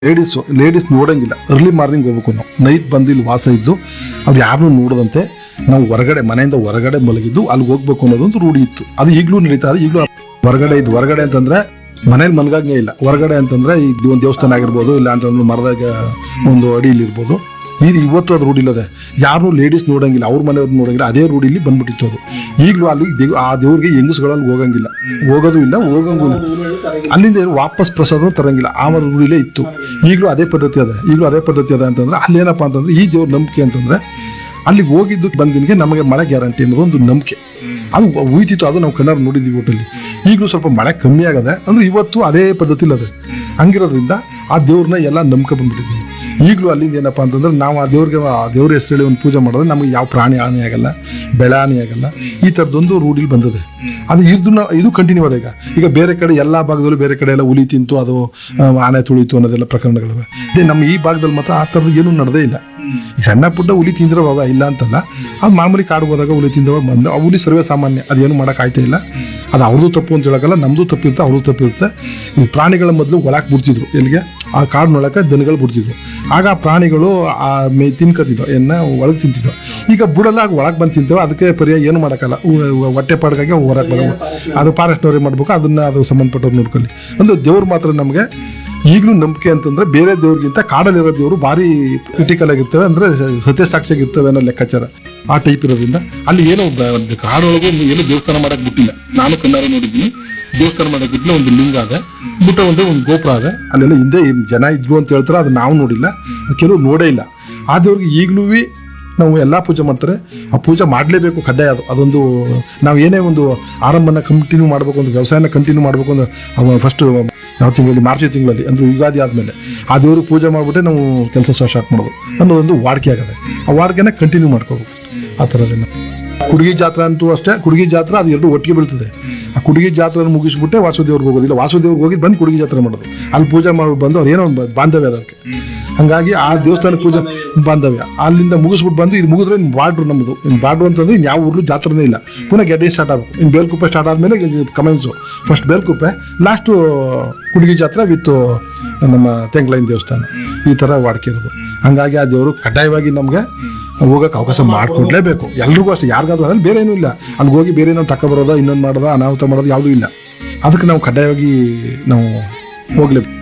ladies ladies ನೋಡಂಗಿಲ್ಲ early morning ಹೋಗ್ಬೇಕು ನಾವು ನೈಟ್ ಬಂದು ಇಲ್ಲಿ ವಾಸ ಇದ್ದು ಅವ್ರು ಯಾರನ್ನೂ ನೋಡದಂತೆ ನಾವು ಹೊರಗಡೆ ಮನೆಯಿಂದ ಹೊರಗಡೆ ಮಲಗಿದ್ದು ಅಲ್ಲಿ ಹೋಗ್ಬೇಕು ಅನ್ನೋದೊಂದು ರೂಢಿ ಇತ್ತು ಅದು ಈಗಲೂ ನಡೀತಾ ಇದೆ ಈಗಲೂ ಹೊರಗಡೆ ಇದ್ದು ಹೊರಗಡೆ ಅಂತಂದ್ರೆ ಮನೇಲಿ ಮಲಗಂಗೆ ಇಲ್ಲ ಹೊರಗಡೆ ಅಂತಂದ್ರೆ ಈ ಒಂದು ದೇವಸ್ಥಾನ ಆಗಿರ್ಬೋದು ಇಲ್ಲ ಅಂತಂದ್ರೆ ಮರದಾಗ ಒಂದು ಅಡಿಲಿ ಇರ್ಬೋದು ಇದು ಇವತ್ತು ಅದು ರೂಢಿ ಇಲ್ಲದೆ ಯಾರು ಲೇಡೀಸ್ ನೋಡಂಗಿಲ್ಲ ಅವ್ರ ಮನೆಯವ್ರು ನೋಡಂಗಿಲ್ಲ ಅದೇ ರೂಢಿಲಿ ಬಂದ್ಬಿಟ್ಟಿತ್ತು ಅದು ಈಗಲೂ ಅಲ್ಲಿ ದೇವ್- ಆ ದೇವ್ರಿಗೆ ಹೆಂಗಸ್ಗಳಲ್ಲಿ ಹೋಗಂಗಿಲ್ಲ ಹೋಗೋದು ಇಲ್ಲ ಹೋಗಂಗೂ ಇಲ್ಲ ಅಲ್ಲಿಂದ ಏನು ವಾಪಸ್ ಪ್ರಸಾದ ತರಂಗಿಲ್ಲ ಆ ಒಂದು ರೂಢಿಲೇ ಇತ್ತು ಈಗಲೂ ಅದೇ ಪದ್ಧತಿ ಅದ ಈಗಲೂ ಅದೇ ಪದ್ಧತಿ ಅದ ಅಂತಂದ್ರೆ ಅಲ್ಲೇನಪ್ಪ ಅಂತಂದ್ರೆ ಈ ದೇವ್ರ ನಂಬಿಕೆ ಅಂತಂದ್ರೆ ಅಲ್ಲಿಗೆ ಹೋಗಿದ್ದು ಬಂದಿನಿಗೆ ನಮಗೆ ಮಳೆ ಗ್ಯಾರಂಟಿ ಅನ್ನೋದು ಒಂದು ನಂಬಿಕೆ ಅದು ಉಯ್ತಿತ್ತು ಅದು ನಾವು ಕಣ್ಣಾರ ನೋಡಿದ್ವಿ ಒಟ್ಟಲ್ಲಿ ಈಗಲೂ ಸ್ವಲ್ಪ ಮಳೆ ಕಮ್ಮಿ ಆಗದೆ ಅಂದ್ರೆ ಇವತ್ತು ಅದೇ ಪದ್ಧತಿಲಿ ಅದೇ ಹಂಗಿರೋದ್ರಿಂದ ಆ ದೇವ್ರನ್ನ ಎಲ್ಲ ನಂಬ್ಕೊ ಬಂದ್ಬಿಟ್ಟಿದ್ವಿ ಈಗಲೂ ಅಲ್ಲಿಂದ ಏನಪ್ಪ ಅಂತಂದ್ರೆ ನಾವು ಆ ದೇವ್ರಿಗೆ ಆ ದೇವ್ರ ಹೆಸರು ಹೇಳಿ ಒಂದು ಪೂಜೆ ಮಾಡಿದ್ರೆ ನಮಗೆ ಯಾವ ಪ್ರಾಣಿ ಹಾನಿ ಆಗಲ್ಲ ಬೆಳೆ ಹಾನಿ ಆಗಲ್ಲ ಈ ಥರದೊಂದು ರೂಢಿಲಿ ಬಂದಿದೆ ಅದು ಇದು ಇದು ಕಂಟಿನ್ಯೂ ಅದ ಈಗ ಈಗ ಬೇರೆ ಕಡೆ ಎಲ್ಲ ಭಾಗದಲ್ಲೂ ಬೇರೆ ಕಡೆ ಎಲ್ಲ ಹುಲಿ ತಿಂತು ಅದು ಆ, ಆನೆ ತುಳಿತು ಅನ್ನೋದೆಲ್ಲ ಪ್ರಕರಣಗಳಿವೆ ಇದೇ ನಮ್ಮ ಈ ಭಾಗದಲ್ಲಿ ಮಾತ್ರ ಆ ಥರದ್ದು ಏನೂ ನಡೆದೇ ಇಲ್ಲ ಈಗ ಸಣ್ಣ ಪುಟ್ಟ ಹುಲಿ ತಿಂದ್ರೆ ಬಾಬಾ ಇಲ್ಲ ಅಂತಲ್ಲ ಅದು ಮಾಮೂಲಿ ಕಾಡು ಹೋದಾಗ ಹುಲಿ ತಿಂದವ ಬಂದು ಆ ಹುಲಿ ಸರ್ವೇ ಸಾಮಾನ್ಯ ಅದೇನು ಮಾಡಕ್ ಆಯ್ತಾ ಇಲ್ಲ ಅದು ಅವ್ರದ್ದು ತಪ್ಪು ಅಂತ ಹೇಳಕ್ಕಲ್ಲ ನಮ್ದು ತಪ್ಪಿರುತ್ತೆ ಅವ್ರದ್ದು ತಪ್ಪಿರುತ್ತೆ ಈ ಪ್ರಾಣಿಗಳ ಮೊದಲು ಒಳಕ್ ಬಿಡ್ತಿದ್ರು ಎಲ್ಲಿಗೆ ಆ ಕಾಡಿನೊಳಗೆ ದನಗಳು ಬಿಡ್ತಿದ್ರು ಆಗ ಆ ಪ್ರಾಣಿಗಳು ಆ ಮೇ ತಿನ್ಕೋತಿದ್ವು ಎನ್ನ ಒಳಗೆ ತಿಂತಿದ್ವು ಈಗ ಬುಡಲ್ಲ ಆಗ ಒಳಗೆ ಬಂದು ತಿಂತೇವೆ ಅದಕ್ಕೆ ಪರ್ಯಾಯ ಏನು ಮಾಡೋಕ್ಕಲ್ಲ ಉ- ಹೊಟ್ಟೆ ಪಾಡ್ಗಾಗಿ ಹೊರಗೆ ಬರೋದು ಅದು ಫಾರೆಸ್ಟ್ನವ್ರಿಗೆ ಮಾಡ್ಬೇಕು ಅದನ್ನ ಅದು ಸಂಬಂಧಪಟ್ಟವ್ರು ನೋಡ್ಕೊಳ್ಳಿ ಅಂದ್ರೆ ದೇವ್ರು ಮಾತ್ರ ನಮಗೆ ಈಗಲೂ ನಂಬಿಕೆ ಅಂತಂದ್ರೆ ಬೇರೆ ದೇವ್ರಿಗಿಂತ ಕಾಡಲ್ಲಿರೋ ದೇವರು ಭಾರಿ ಕ್ರಿಟಿಕಲ್ ಆಗಿರ್ತವೆ ಅಂದ್ರೆ ಸತ್ಯಸಾಕ್ಷಿಯಾಗಿರ್ತವೆ ಅನ್ನೋ ಲೆಕ್ಕಾಚಾರ ಆ ಟೈಪ್ ಇರೋದ್ರಿಂದ ಅಲ್ಲಿ ಏನೋ ಬ- ಒಂದು ಕಾಡೊಳಗೂ ಒಂದು ಏನೋ ದೇವಸ್ಥಾನ ಮಾಡಕ್ ಬಿಟ್ಟಿಲ್ಲ ನಾನು ಕಣ್ಣಾರ ನೋಡಿದ್ದೀನಿ ದೇವಸ್ಥಾನ ಮಾಡಕ್ ಬಿಟ್ಟಿಲ್ಲ ಒಂದು ಲಿಂಗ ಅದೆ ಬಿಟ್ಟ ಒಂದು ಒಂದು ಗೋಪುರ ಅದೆ ಅಲ್ಲೆಲ್ಲ ಹಿಂದೆ ಏನ್ ಜನ ಇದ್ರು ಅಂತ ಹೇಳ್ತಾರೆ ಅದು ನಾವು ನೋಡಿಲ್ಲ ಅದು ಕೆಲವು ನೋಡೇ ಇಲ್ಲ ಆ ದೇವ್ರಿಗೆ ಈಗಲೂ ನಾವು ಎಲ್ಲ ಪೂಜೆ ಮಾಡ್ತಾರೆ ಆ ಪೂಜೆ ಮಾಡಲೇಬೇಕು ಕಡ್ಡಾಯ ಅದು ಅದೊಂದು ನಾವು ಏನೇ ಒಂದು ಆರಂಭನ ಕಂಟಿನ್ಯೂ ಮಾಡಬೇಕು ಒಂದು ವ್ಯವಸಾಯನ ಕಂಟಿನ್ಯೂ ಮಾಡಬೇಕು ಅಂದ್ರೆ ಫಸ್ಟ್ ಯಾವ ತಿಂಗಳಲ್ಲಿ ಮಾರ್ಚ್ ತಿಂಗಳಲ್ಲಿ ಅಂದ್ರೆ ಯುಗಾದಿ ಆದಮೇಲೆ ಆ ದೇವ್ರಿಗೆ ಪೂಜೆ ಮಾಡಿಬಿಟ್ಟೆ ನಾವು ಕೆಲಸ ಸ್ಟಾರ್ಟ್ ಮಾಡೋದು ಅನ್ನೋದೊಂದು ವಾಡಿಕೆ ಆಗದೆ ಆ ವಾಡಿಕೆನ ಕಂಟಿನ್ಯೂ ಮಾಡ್ಕೋಬೇಕು ಆ ಥರದನ್ನ ಕುಡುಗಿ ಜಾತ್ರೆ ಅಂತೂ ಅಷ್ಟೇ ಕುಡುಗಿ ಜಾತ್ರೆ ಅದು ಎರಡು ಒಟ್ಟಿಗೆ ಬೀಳ್ತದೆ ಆ ಕುಡುಗಿ ಜಾತ್ರೆ ಮುಗಿಸ್ಬಿಟ್ಟೆ ವಾಸುದೇವ್ರಿಗೆ ಹೋಗೋದಿಲ್ಲ ವಾಸುದೇವ್ರಿಗೆ ಹೋಗಿ ಬಂದು ಕುಡುಗಿ ಜಾತ್ರೆ ಮಾಡೋದು ಅಲ್ಲಿ ಪೂಜೆ ಮಾಡಿ ಬಂದು ಅವ್ರು ಏನೋ ಒಂದು ಬಾಂಧವ್ಯ ಅದಕ್ಕೆ ಹಂಗಾಗಿ ಆ ದೇವಸ್ಥಾನ ಪೂಜೆ ಬಾಂಧವ್ಯ ಅಲ್ಲಿಂದ ಮುಗಿಸ್ಬಿಟ್ಟು ಬಂದು ಇದು ಮುಗಿದ್ರೆ ಇನ್ನು ಬಾರ್ಡ್ರು ನಮ್ಮದು ಇನ್ನು ಬಾರ್ಡ್ರು ಅಂತಂದ್ರೆ ಇನ್ನು ಯಾವ ಊರ್ಲು ಜಾತ್ರೆನೇ ಇಲ್ಲ ಪುನಃ ಗೆಡ್ಡೆ ಸ್ಟಾರ್ಟ್ ಆಗಬೇಕು ಇನ್ನು ಬೇಲ್ಕುಪ್ಪೆ ಸ್ಟಾರ್ಟ್ ಆದಮೇಲೆ ಕಮೆನ್ಸು ಫಸ್ಟ್ ಬೇಲ್ಕುಪ್ಪೆ ಲಾಸ್ಟು ಕುಡುಗಿ ಜಾತ್ರೆ ವಿತ್ ನಮ್ಮ ತೆಂಗ್ಲೈನ್ ದೇವಸ್ಥಾನ ಈ ಥರ ವಾಡಿಕೆ ಇರೋದು ಹಂಗಾಗಿ ಆ ದೇವರು ಕಡ್ಡಾಯವಾಗಿ ನಮಗೆ ಹೋಗಕ್ಕೆ ಅವಕಾಶ ಮಾಡಿಕೊಡ್ಲೇಬೇಕು ಎಲ್ರಿಗೂ ಅಷ್ಟೇ ಯಾರಿಗಾದ್ರೂ ಅಲ್ಲಿ ಬೇರೆ ಏನೂ ಇಲ್ಲ ಅಲ್ಲಿ ಹೋಗಿ ಬೇರೆ ಏನೋ ತಗೊಬರೋದೋ ಇನ್ನೊಂದು ಮಾಡೋದೋ ಅನಾಹುತ ಮಾಡೋದು ಯಾವುದೂ ಇಲ್ಲ ಅದಕ್ಕೆ ನಾವು ಕಡ್ಡಾಯವಾಗಿ ನಾವು ಹೋಗ್ಲೇಬೇಕು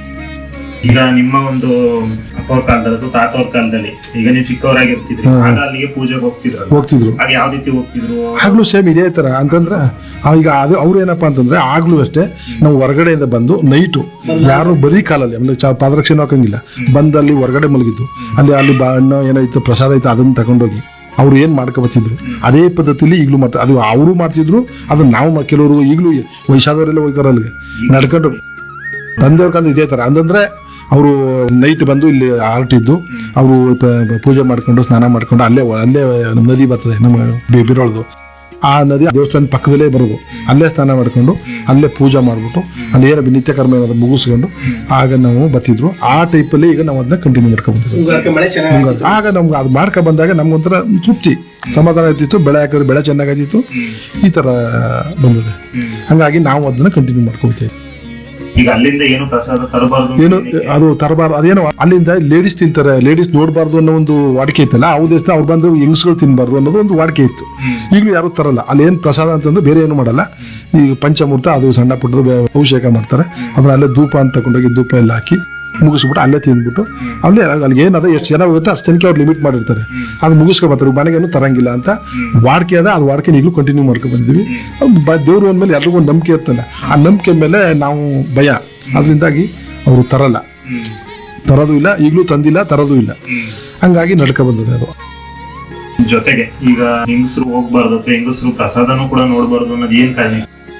ಈಗ ನಿಮ್ಮ ಒಂದು ಅಪ್ಪವ್ರ ಕಾಲದಲ್ಲಿ ಅಥವಾ ತಾತವ್ರ ಕಾಲದಲ್ಲಿ ಈಗ ನೀವು ಚಿಕ್ಕವರಾಗಿರ್ತಿದ್ರಿ ಆಗ ಅಲ್ಲಿಗೆ ಪೂಜೆಗೆ ಹೋಗ್ತಿದ್ರಲ್ಲ ಹೋಗ್ತಿದ್ರು ಆಗ ಯಾವ ರೀತಿ ಹೋಗ್ತಿದ್ರು ಆಗ್ಲೂ ಸೇಮ್ ಇದೇ ತರ ಅಂತಂದ್ರೆ ಆ ಈಗ ಅದು ಅವ್ರು ಏನಪ್ಪಾ ಅಂತಂದ್ರೆ ಆಗ್ಲೂ ಅಷ್ಟೇ ನಾವು ಹೊರಗಡೆಯಿಂದ ಬಂದು ನೈಟು ಯಾರು ಬರೀ ಕಾಲಲ್ಲಿ ಅಂದ್ರೆ ಚ ಪಾದರಕ್ಷೆನೂ ಹಾಕಂಗಿಲ್ಲ ಬಂದಲ್ಲಿ ಹೊರಗಡೆ ಮಲಗಿದ್ದು ಅಲ್ಲಿ ಅಲ್ಲಿ ಬಾ ಹಣ್ಣು ಏನೈತು ಪ್ರಸಾದ ಐತೆ ಅದನ್ನ ತಗೊಂಡೋಗಿ ಅವ್ರು ಏನ್ ಮಾಡ್ಕೊ ಬರ್ತಿದ್ರು ಅದೇ ಪದ್ಧತಿಲಿ ಈಗಲೂ ಮಾಡ್ತಾರೆ ಅದು ಅವರು ಮಾಡ್ತಿದ್ರು ಅದನ್ನ ನಾವು ಮಾ- ಕೆಲವರು ಈಗಲೂ ವಯಸ್ಸಾದವರೆಲ್ಲ ಹೋಗ್ತಾರೆ ಅಲ್ಲಿಗೆ ನಡ್ಕೊಂಡು ತಂದೆಯವ್ರ ಕಾಲದ ಇದೇ ತರ ಅಂತಂದ್ರೆ ಅವರು ನೈಟ್ ಬಂದು ಇಲ್ಲಿ ಆರ್ಟಿದ್ದು ಅವರು ಪೂಜೆ ಮಾಡ್ಕೊಂಡು ಸ್ನಾನ ಮಾಡ್ಕೊಂಡು ಅಲ್ಲೇ ಅಲ್ಲೇ ನಮ್ಮ ನದಿ ಬರ್ತದೆ ನಮ್ಮ ಬಿ- ಬಿರೋಳ್ದು ಆ ನದಿ ದೇವಸ್ಥಾನ ಪಕ್ಕದಲ್ಲೇ ಬರೋದು ಅಲ್ಲೇ ಸ್ನಾನ ಮಾಡ್ಕೊಂಡು ಅಲ್ಲೇ ಪೂಜೆ ಮಾಡ್ಬಿಟ್ಟು ಅಲ್ಲಿ ಏನೋ ನಿತ್ಯ ಕರ್ಮ ಏನಾದ್ರು ಮುಗಿಸ್ಕೊಂಡು ಆಗ ನಾವು ಬರ್ತಿದ್ರು ಆ ಟೈಪಲ್ಲಿ ಈಗ ನಾವು ಅದನ್ನ ಕಂಟಿನ್ಯೂ ಮಾಡ್ಕೊಂಡು ಬಂದಿದ್ವಿ ಮುಂಗಾರಕ್ಕೆ ಮಳೆ ಚೆನ್ನಾಗಿ ಹಂಗಾಗಿ ಆಗ ನಮ್ಗೆ ಅದು ಮಾಡ್ಕೊ ಬಂದಾಗ ನಮ್ಗೊಂಥರ ತೃಪ್ತಿ ಸಮಾಧಾನ ಇರ್ತಿತ್ತು ಬೆಳೆ ಹಾಕಿದ್ರೆ ಬೆಳೆ ಚೆನ್ನಾಗಾಗಿತ್ತು ಈ ಥರ ಬಂದಿದೆ ಹಂಗಾಗಿ ನಾವು ಅದನ್ನ ಕಂಟಿನ್ಯೂ ಮಾಡ್ಕೊಳ್ತೇವೆ ಈಗ ಅಲ್ಲಿಂದ ಏನು ಪ್ರಸಾದ ತರಬಾರ್ದು ಏನು ಅದು ತರಬಾರ್ದು ಅದೇನೋ ಅಲ್ಲಿಂದ ಲೇಡೀಸ್ ತಿಂತಾರೆ ಲೇಡೀಸ್ ನೋಡಬಾರ್ದು ಅನ್ನೋ ಒಂದು ವಾಡಿಕೆ ಇತ್ತಲ್ಲ ಆ ಉದ್ದೇಶ ಅವ್ರು ಬಂದ್ರೆ ಹೆಂಗಸ್ಗಳು ತಿನ್ಬಾರ್ದು ಅನ್ನೋದು ಒಂದು ವಾಡಿಕೆ ಇತ್ತು ಈಗಲೂ ಯಾರು ತರಲ್ಲ ಅಲ್ಲಿ ಏನು ಪ್ರಸಾದ ಅಂತಂದ್ರೆ ಬೇರೆ ಏನು ಮಾಡಲ್ಲ ಈ ಪಂಚಮೂರ್ತ ಅದು ಸಣ್ಣ ಪುಟ್ಟದು ಬೇ- ಅಭಿಷೇಕ ಮಾಡ್ತಾರೆ ಅದ್ರ ಅಲ್ಲೇ ಧೂಪ ಅಂತ ತಗೊಂಡೋಗಿ ಧೂಪ ಎಲ್ಲ ಹಾಕಿ ಮುಗಿಸ್ಬಿಟ್ಟು ಅಲ್ಲೇ ತಿಂದ್ಬಿಟ್ಟು ಅಲ್ಲೇ ಅಲ್ಲಿ ಏನದ ಎಷ್ಟು ಜನ ಹೋಗುತ್ತೆ ಅಷ್ಟು ಜನಕ್ಕೆ ಅವ್ರು ಲಿಮಿಟ್ ಮಾಡಿರ್ತಾರೆ ಅದು ಮುಗಿಸ್ಕೊ ಬರ್ತಾರೆ ಮನೆಗೇನು ತರಂಗಿಲ್ಲ ಅಂತ ವಾಡಿಕೆ ಅದ ಅದು ವಾಡಿಕೆ ಈಗಲೂ ಕಂಟಿನ್ಯೂ ಮಾಡ್ಕೊಂಡು ಬಂದಿದ್ದೀವಿ ಅದು ಬ- ದೇವ್ರು ಅಂದಮೇಲೆ ಎಲ್ರಿಗೂ ಒಂದು ನಂಬಿಕೆ ಇರ್ತಲ್ಲ ಆ ನಂಬಿಕೆ ಮೇಲೆ ನಾವು ಭಯ ಅದರಿಂದಾಗಿ ಅವರು ತರಲ್ಲ ತರೋದು ಇಲ್ಲ ಈಗಲೂ ತಂದಿಲ್ಲ ತರೋದು ಇಲ್ಲ ಹಂಗಾಗಿ ನಡ್ಕೊ ಬಂದಿದೆ ಅದು ಜೊತೆಗೆ ಈಗ ಹೆಂಗಸರು ಹೋಗ್ಬಾರ್ದು ಅಥವಾ ಹೆಂಗಸರು ಪ್ರಸಾದನೂ ಕೂಡ ನೋಡ್ಬಾರ್ದು ಅನ್ನೋದು ಏನ್ ಕಾರಣ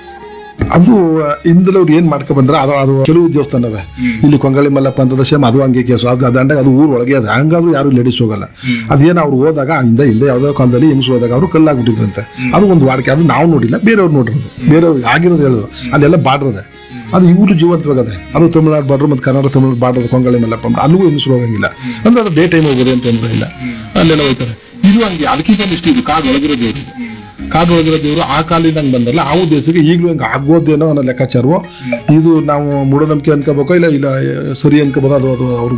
ಅದು ಇಂದಲೂ ಅವ್ರು ಏನ್ ಮಾಡ್ಕೊ ಬಂದ್ರೆ ಅದು ಅದು ಕೆಲವು ದೇವಸ್ಥಾನವೇ ಇಲ್ಲಿ ಕೊಂಗಳಿ ಮಲ್ಲಪ್ಪ ಅಂತದ ಸೇಮ್ ಅದು ಹಂಗೆ ಕೇಸು ಅದು ಅದಂಡ ಅದು ಊರ್ ಒಳಗೆ ಅದು ಹಂಗಾದ್ರೂ ಯಾರು ಲೇಡೀಸ್ ಹೋಗಲ್ಲ ಅದೇನು ಅವ್ರು ಹೋದಾಗ ಹಿಂದೆ ಹಿಂದೆ ಯಾವ್ದೋ ಕಾಲದಲ್ಲಿ ಹೆಂಗ್ಸ್ ಹೋದಾಗ ಅವರು ಕಲ್ಲಾಗ್ಬಿಟ್ಟಿದ್ರಂತೆ ಅದು ಒಂದು ವಾಡಿಕೆ ಅದು ನಾವು ನೋಡಿಲ್ಲ ಬೇರೆಯವ್ರು ನೋಡಿರೋದು ಬೇರೆಯವ್ರು ಆಗಿರೋದು ಹೇಳೋದು ಅಲ್ಲೆಲ್ಲ ಬಾಡ್ರದೆ ಅದು ಇವರು ಜೀವಂತವಾಗದೆ ಅದು ತಮಿಳ್ನಾಡು ಬಾರ್ಡ್ರು ಮತ್ತು ಕನ್ನಡ ತಮಿಳು ಬಾರ್ಡರ್ ಕೊಂಗಳಿ ಮಲ್ಲಪ್ಪ ಅಂತ ಅಲ್ಲಿಗೂ ಹೆಂಗಸರು ಹೋಗಂಗಿಲ್ಲ ಅಂದ್ರೆ ಅದು ಡೇ ಟೈಮ್ ಹೋಗೋದು ಅಂತ ತೊಂದರೆ ಇಲ್ಲ ಅಲ್ಲೆಲ್ಲ ಹೋಗ್ತಾರೆ ಇದು ಹಂಗೆ ಅದಕ್ಕಿಂತ ಇಷ್ಟು ಇದು ಕಾಡು ಒಳಗಿರೋ ದೇವರು ಕಾಡೊಳಗಿರೋ ದೇವರು ಆ ಕಾಲಿಂದ ಹಂಗೆ ಬಂದಲ್ಲ ಆ ಉದ್ದೇಶಕ್ಕೆ ಈಗಲೂ ಹಂಗೆ ಆಗೋದೇನೋ ಅನ್ನೋ ಲೆಕ್ಕಾಚಾರವೋ ಇದು ನಾವು ಮೂಢನಂಬಿಕೆ ಅನ್ಕೋಬೇಕೋ ಇಲ್ಲ ಇಲ್ಲ ಸರಿ ಅನ್ಕೋಬೋದು ಅದು ಅದು ಅವ್ರ